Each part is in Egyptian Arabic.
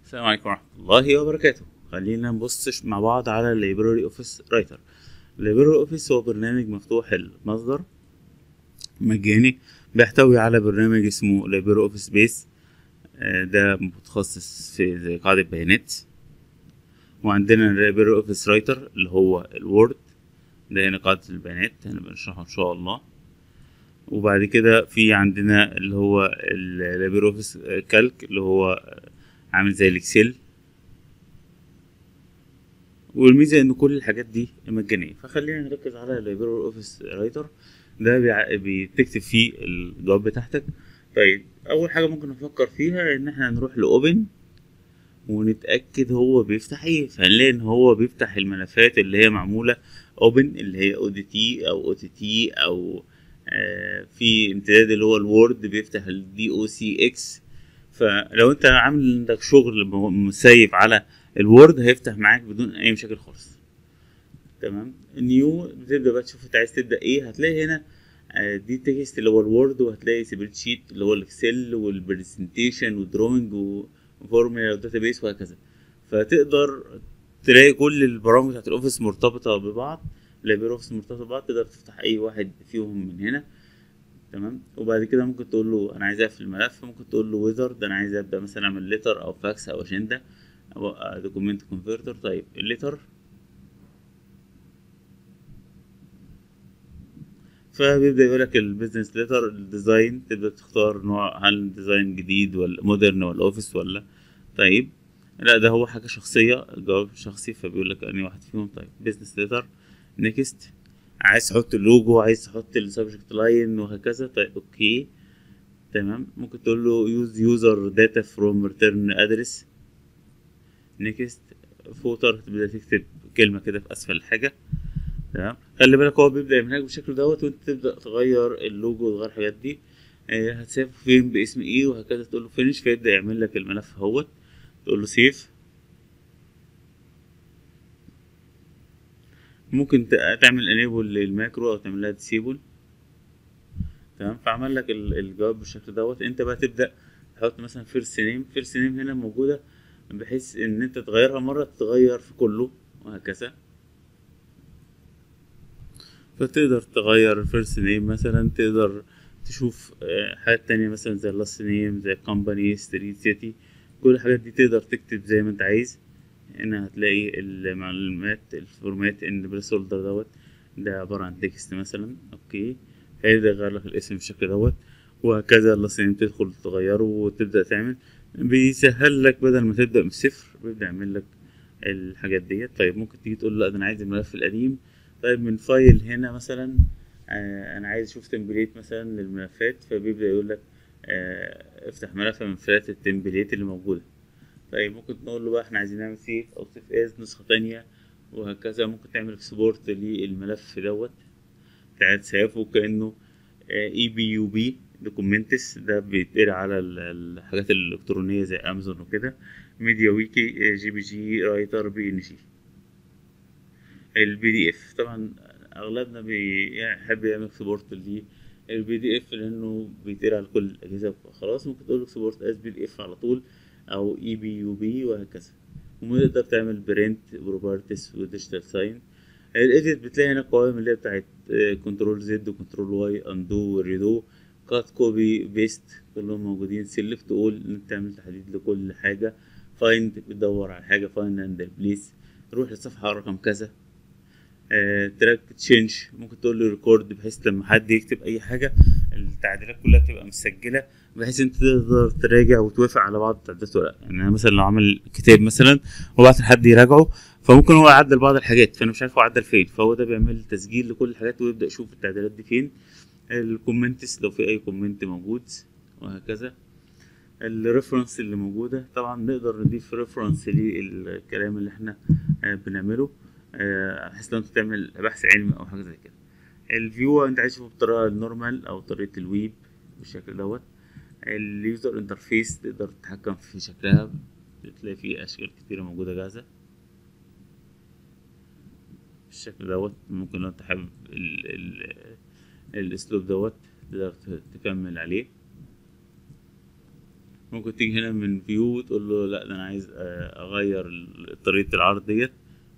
السلام عليكم ورحمة الله وبركاته خلينا نبص مع بعض على اللايبراري اوفيس رايتر اللايبراري اوفيس هو برنامج مفتوح المصدر مجاني بيحتوي على برنامج اسمه لايبراري اوفيس بيس ده متخصص في زي قاعدة بيانات وعندنا اللايبراري اوفيس رايتر اللي هو الوورد ده هنا قاعدة البيانات هنبقى نشرحها ان شاء الله وبعد كده في عندنا اللي هو اللايبراري اوفيس كالك اللي هو عامل زي الاكسل والميزه ان كل الحاجات دي مجانيه فخلينا نركز على اللايبراري اوفيس رايتر ده بيع- بتكتب فيه الجواب بتاعتك طيب اول حاجه ممكن نفكر فيها ان احنا نروح لاوبن ونتاكد هو بيفتح ايه فهنلاقي ان هو بيفتح الملفات اللي هي معموله اوبن اللي هي او دي تي او او تي تي او آه، في امتداد اللي هو الوورد بيفتح الدي او سي اكس فلو انت عامل عندك شغل م- مسيف على الوورد هيفتح معاك بدون اي مشاكل خالص تمام نيو بتبدا بقى تشوف انت عايز تبدا ايه هتلاقي هنا آه، دي تكست اللي هو الوورد وهتلاقي سبريد شيت اللي هو الاكسل والبرزنتيشن والدروينج وفورمولا وداتابيس وهكذا فتقدر تلاقي كل البرامج بتاعت الاوفيس مرتبطه ببعض لايبراري اوفيس مرتبطه ببعض تقدر تفتح اي واحد فيهم من هنا تمام وبعد كده ممكن تقول له انا عايز اقفل الملف ممكن تقول له ويزرد انا عايز ابدا مثلا اعمل ليتر او فاكس او اجنده او دوكيمنت كونفرتر طيب الليتر فبيبدا يقول لك البيزنس ليتر الديزاين تبدا تختار نوع هل ديزاين جديد ولا مودرن ولا اوفيس ولا طيب لا ده هو حاجه شخصيه جواب شخصي فبيقول لك انهي واحد فيهم طيب بيزنس ليتر نيكست عايز تحط اللوجو عايز تحط السبجكت لاين وهكذا طيب اوكي تمام ممكن تقول له يوز يوزر داتا فروم ريتيرن ادرس نيكست فوتر تبدا تكتب كلمه كده في اسفل الحاجه تمام خلي بالك هو بيبدا يعملها لك بالشكل دوت وانت تبدا تغير اللوجو وتغير الحاجات دي آه، هتسيبه فين باسم ايه وهكذا تقول له فينش فيبدا يعمل لك الملف اهوت تقول له سيف ممكن ت- تعمل انيبل للماكرو او تعمل لها ديسيبل تمام فعمل لك ال- الجواب بالشكل دوت انت بقى تبدا تحط مثلا فيرست نيم فيرست نيم هنا موجوده بحيث ان انت تغيرها مره تتغير في كله وهكذا فتقدر تغير الفيرست نيم مثلا تقدر تشوف آه، حاجات تانية مثلا زي اللاست نيم زي كومباني ستريت سيتي كل الحاجات دي تقدر تكتب زي ما انت عايز هنا هتلاقي المعلومات الفورمات ان بليس هولدر دوت ده عبارة عن تكست مثلا اوكي هيبدأ يغير لك الاسم بالشكل دوت وهكذا اللاست نيم تدخل تغيره وتبدأ تعمل بيسهل لك بدل ما تبدأ من الصفر بيبدأ يعمل لك الحاجات ديت طيب ممكن تيجي تقول لا ده انا عايز الملف القديم طيب من فايل هنا مثلا آه انا عايز اشوف تمبليت مثلا للملفات فبيبدأ يقول لك آه افتح ملف من فلات التمبليت اللي موجودة طيب ممكن نقول له بقى احنا عايزين نعمل سيف او سيف از نسخة تانية وهكذا ممكن تعمل اكسبورت للملف دوت بتاعت سيفه كأنه اي بي يو بي دوكومنتس ده بيتقرا على ال- الحاجات الالكترونية زي امازون وكده ميديا ويكي آه، جي بي جي رايتر بي ان جي البي دي اف طبعا اغلبنا بيحب يعمل اكسبورت للبي دي اف لانه بيتقرا على كل الاجهزه خلاص ممكن تقول اكسبورت از بي دي اف على طول او اي بي يو بي وهكذا وتقدر تعمل برنت بروبرتيز وديجيتال ساين الايديت بتلاقي هنا قوائم اللي هي بتاعت كنترول زد وكنترول واي اندو وريدو كات كوبي بيست كلهم موجودين سيلكت اول انت تعمل تحديد لكل حاجه فايند بتدور على حاجه فايند اند بليس روح للصفحه رقم كذا تراك تشينج ممكن تقول له ريكورد بحيث لما حد يكتب اي حاجه التعديلات كلها تبقى مسجله بحيث انت تقدر تراجع وتوافق على بعض التعديلات ولا لا يعني أنا مثلا لو عمل كتاب مثلا وبعت لحد يراجعه فممكن هو يعدل بعض الحاجات فانا مش عارف هو عدل فين فهو ده بيعمل تسجيل لكل الحاجات ويبدا يشوف التعديلات دي فين الكومنتس لو في اي كومنت موجود وهكذا الريفرنس اللي موجوده طبعا نقدر نضيف ريفرنس للكلام اللي احنا آه، بنعمله آه، بحيث لو انت تعمل بحث علمي او حاجه زي كده الفيو انت عايز تشوفه بالطريقه النورمال او طريقه الويب بالشكل دوت اليوزر انترفيس تقدر تتحكم في شكلها بتلاقي فيه اشكال كتيره موجوده جاهزه بالشكل دوت ممكن لو انت حابب ال ال الاسلوب دوت تقدر ت- تكمل عليه ممكن تيجي هنا من فيو وتقول له لا ده انا عايز آه، اغير ال- طريقة العرض ديت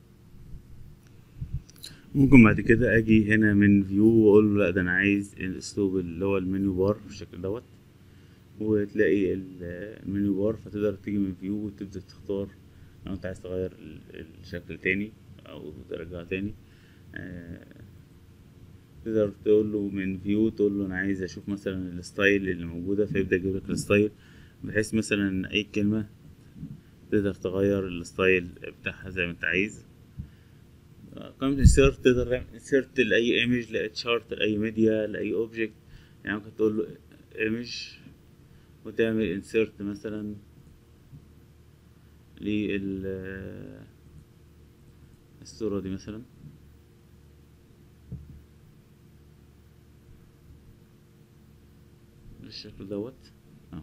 ممكن بعد كده اجي هنا من فيو واقول له لا ده انا عايز الاسلوب اللي هو المنيو بار بالشكل دوت وتلاقي ال- المنيو بار فتقدر تيجي من فيو وتبدأ تختار لو انت عايز تغير ال- الشكل تاني او ترجعه تاني آه، تقدر تقول له من فيو تقول له انا عايز اشوف مثلا الستايل اللي موجوده فيبدا يجيب لك الستايل بحيث مثلا اي كلمه تقدر تغير الستايل بتاعها زي ما انت عايز قائمة insert تقدر تعمل insert لأي image لأي chart لأي ميديا لأي object يعني ممكن تقول له image وتعمل insert مثلا لل الصورة دي مثلا بالشكل دوت اه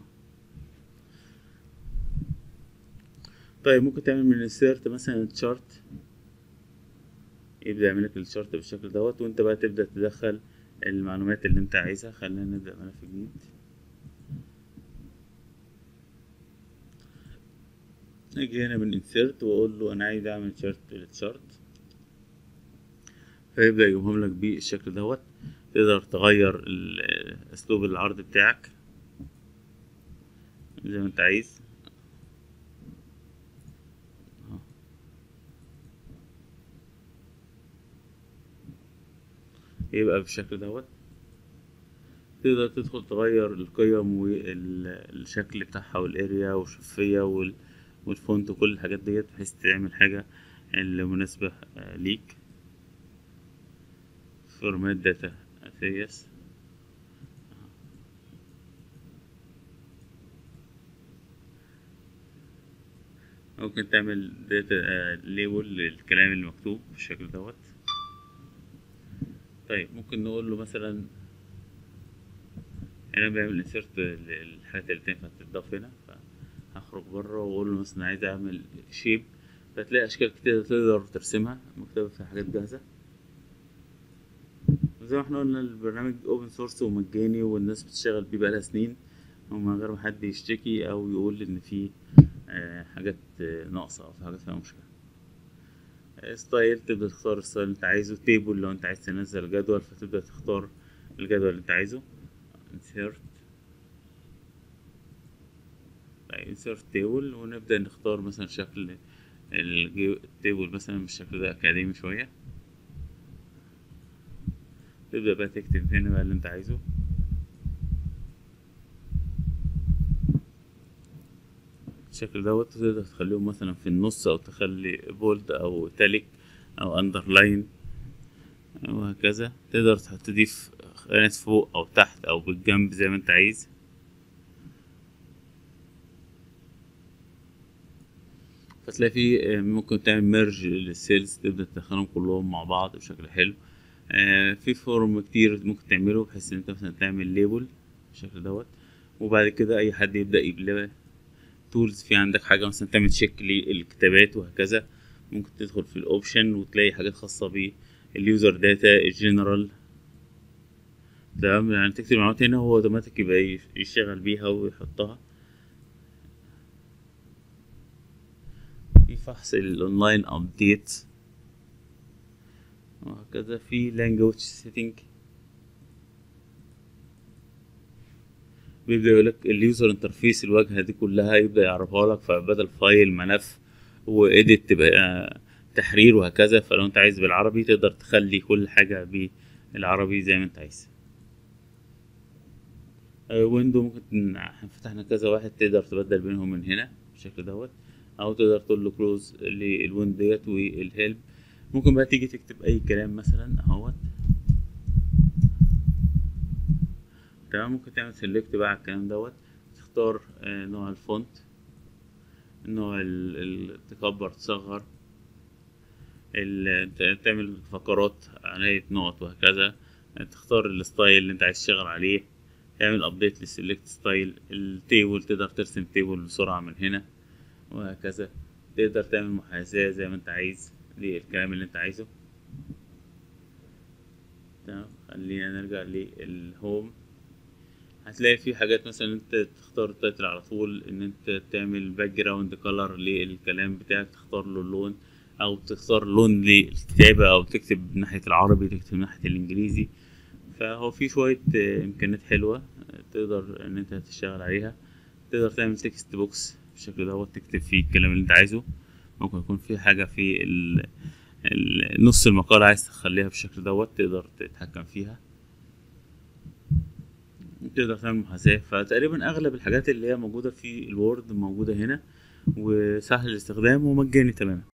طيب ممكن تعمل من insert مثلا chart يبدأ يعمل لك الشارت بالشكل دوت وانت بقى تبدأ تدخل المعلومات اللي انت عايزها خلينا نبدأ ملف جديد اجي هنا من insert واقول له انا عايز اعمل شارت للشارت فيبدأ يجيبهم لك بالشكل دوت تقدر تغير ال- اسلوب العرض بتاعك زي ما انت عايز يبقى بالشكل دوت تقدر تدخل تغير القيم والشكل بتاعها والاريا والشفية وال- والفونت وكل الحاجات ديت بحيث تعمل حاجة المناسبة آه، ليك فورمات داتا اسيس ممكن تعمل داتا ليبل للكلام اللي مكتوب بالشكل دوت طيب ممكن نقول له مثلا هنا بيعمل انسيرت للحاجات اللي تنفع تضاف هنا فهخرج بره واقول له مثلا عايز اعمل شيب فتلاقي اشكال كتير تقدر ترسمها مكتوبة في حاجات جاهزة زي ما احنا قلنا البرنامج اوبن سورس ومجاني والناس بتشتغل بيه بقالها سنين ومن غير ما حد يشتكي او يقول ان في آه، حاجات آه، ناقصة او في حاجات فيها مشكلة ستايل تبدأ تختار الستايل اللي انت عايزه تيبل لو انت عايز تنزل جدول فتبدأ تختار الجدول اللي انت عايزه insert طيب insert table ونبدأ نختار مثلا شكل التيبل مثلا بالشكل ده أكاديمي شوية تبدأ بقى تكتب هنا بقى اللي انت عايزه بالشكل دوت تقدر تخليهم مثلا في النص أو تخلي بولد أو تالك أو أندرلاين وهكذا تقدر تضيف خانات فوق أو تحت أو بالجنب زي ما انت عايز فتلاقي في آه، ممكن تعمل ميرج للسيلز تبدأ تدخلهم كلهم مع بعض بشكل حلو آه، في فورم كتير ممكن تعمله بحيث ان انت مثلا تعمل ليبل بالشكل دوت وبعد كده اي حد يبدأ يبلغ تولز في عندك حاجة مثلا تعمل تشيك للكتابات وهكذا ممكن تدخل في الاوبشن وتلاقي حاجات خاصة باليوزر داتا الجنرال تمام يعني تكتب المعلومات هنا هو اوتوماتيك يبقى يشتغل بيها ويحطها في فحص الاونلاين ابديت وهكذا في language setting بيبدأ يقولك اليوزر انترفيس الواجهة دي كلها يبدأ يعرفها لك فبدل فايل ملف وإيديت تبقى تحرير وهكذا فلو انت عايز بالعربي تقدر تخلي كل حاجة بالعربي زي ما انت عايز ويندو ممكن فتحنا كذا واحد تقدر تبدل بينهم من هنا بالشكل دوت او تقدر تقول له كلوز للويندو ديت والهيلب ممكن بقى تيجي تكتب اي كلام مثلا اهوت تمام ممكن تعمل سيلكت بقى على الكلام دوت تختار آه، نوع الفونت نوع ال- ال- تكبر تصغر ال- ت- تعمل فقرات علامة نقط وهكذا تختار الستايل اللي انت عايز تشتغل عليه تعمل ابديت للسيلكت ستايل التيبل تقدر ترسم تيبل بسرعة من هنا وهكذا تقدر تعمل محاذاة زي ما انت عايز للكلام اللي انت عايزه تمام خلينا نرجع للهوم هتلاقي في حاجات مثلا انت تختار التايتل على طول ان انت تعمل باك جراوند كولر للكلام بتاعك تختار له اللون او تختار لون للكتابة او تكتب ناحية العربي تكتب ناحية الانجليزي فهو في شوية آه، امكانيات حلوة آه، تقدر ان انت تشتغل عليها تقدر تعمل تكست بوكس بالشكل دوت تكتب فيه الكلام اللي انت عايزه ممكن يكون في حاجة في ال... ال- نص المقالة عايز تخليها بالشكل دوت تقدر تتحكم فيها تقدر تعمل محاذاة فتقريبا أغلب الحاجات اللي هي موجودة في الوورد موجودة هنا وسهل الاستخدام ومجاني تماما